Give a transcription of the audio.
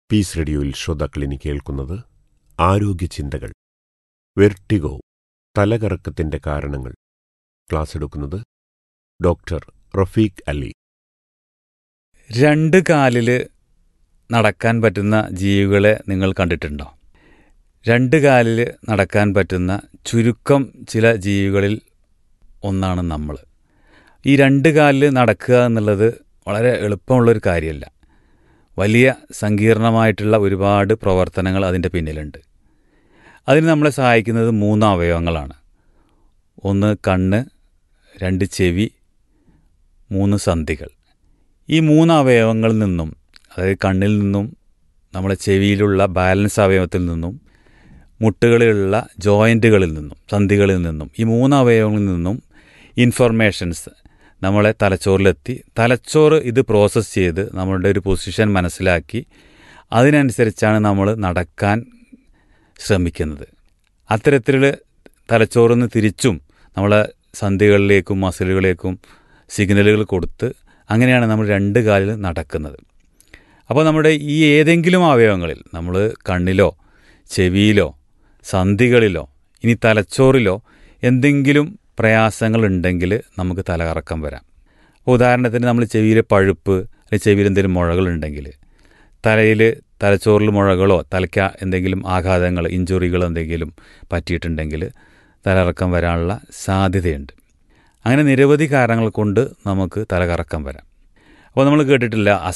piece റേഡിയോയിൽ ശ്രോതാക്കൾ ഇനി കേൾക്കുന്നത് ആരോഗ്യ ചിന്തകൾ വെർട്ടിഗോ തലകറക്കത്തിന്റെ കാരണങ്ങൾ ക്ലാസ് എടുക്കുന്നത് ഡോക്ടർ റഫീഖ് അലി രണ്ട് കാലിൽ നടക്കാൻ പറ്റുന്ന ജീവികളെ നിങ്ങൾ കണ്ടിട്ടുണ്ടോ രണ്ട് കാലിൽ നടക്കാൻ പറ്റുന്ന ചുരുക്കം ചില ജീവികളിൽ ഒന്നാണ് നമ്മൾ ഈ രണ്ട് കാലിൽ നടക്കുക എന്നുള്ളത് വളരെ എളുപ്പമുള്ളൊരു കാര്യമല്ല വലിയ സങ്കീർണമായിട്ടുള്ള ഒരുപാട് പ്രവർത്തനങ്ങൾ അതിൻ്റെ പിന്നിലുണ്ട് അതിന് നമ്മളെ സഹായിക്കുന്നത് മൂന്ന് അവയവങ്ങളാണ് ഒന്ന് കണ്ണ് രണ്ട് ചെവി മൂന്ന് സന്ധികൾ ഈ മൂന്ന് അവയവങ്ങളിൽ നിന്നും അതായത് കണ്ണിൽ നിന്നും നമ്മുടെ ചെവിയിലുള്ള ബാലൻസ് അവയവത്തിൽ നിന്നും മുട്ടുകളിലുള്ള ജോയിൻറ്റുകളിൽ നിന്നും സന്ധികളിൽ നിന്നും ഈ മൂന്ന് അവയവങ്ങളിൽ നിന്നും ഇൻഫർമേഷൻസ് നമ്മളെ തലച്ചോറിലെത്തി തലച്ചോറ് ഇത് പ്രോസസ്സ് ചെയ്ത് നമ്മളുടെ ഒരു പൊസിഷൻ മനസ്സിലാക്കി അതിനനുസരിച്ചാണ് നമ്മൾ നടക്കാൻ ശ്രമിക്കുന്നത് അത്തരത്തിൽ തലച്ചോറിൽ നിന്ന് തിരിച്ചും നമ്മളെ സന്ധികളിലേക്കും മസിലുകളിലേക്കും സിഗ്നലുകൾ കൊടുത്ത് അങ്ങനെയാണ് നമ്മൾ രണ്ട് കാലിൽ നടക്കുന്നത് അപ്പോൾ നമ്മുടെ ഈ ഏതെങ്കിലും അവയവങ്ങളിൽ നമ്മൾ കണ്ണിലോ ചെവിയിലോ സന്ധികളിലോ ഇനി തലച്ചോറിലോ എന്തെങ്കിലും പ്രയാസങ്ങളുണ്ടെങ്കിൽ നമുക്ക് തലകറക്കം വരാം ഉദാഹരണത്തിന് നമ്മൾ ചെവിയിലെ പഴുപ്പ് അല്ലെങ്കിൽ ചെവിയിൽ എന്തെങ്കിലും മുഴകളുണ്ടെങ്കിൽ തലയിൽ തലച്ചോറിൽ മുഴകളോ തലയ്ക്ക് എന്തെങ്കിലും ആഘാതങ്ങൾ ഇഞ്ചുറികൾ എന്തെങ്കിലും പറ്റിയിട്ടുണ്ടെങ്കിൽ തലകറക്കം വരാനുള്ള സാധ്യതയുണ്ട് അങ്ങനെ നിരവധി കാരണങ്ങൾ കൊണ്ട് നമുക്ക് തലകറക്കം വരാം അപ്പോൾ നമ്മൾ കേട്ടിട്ടില്ല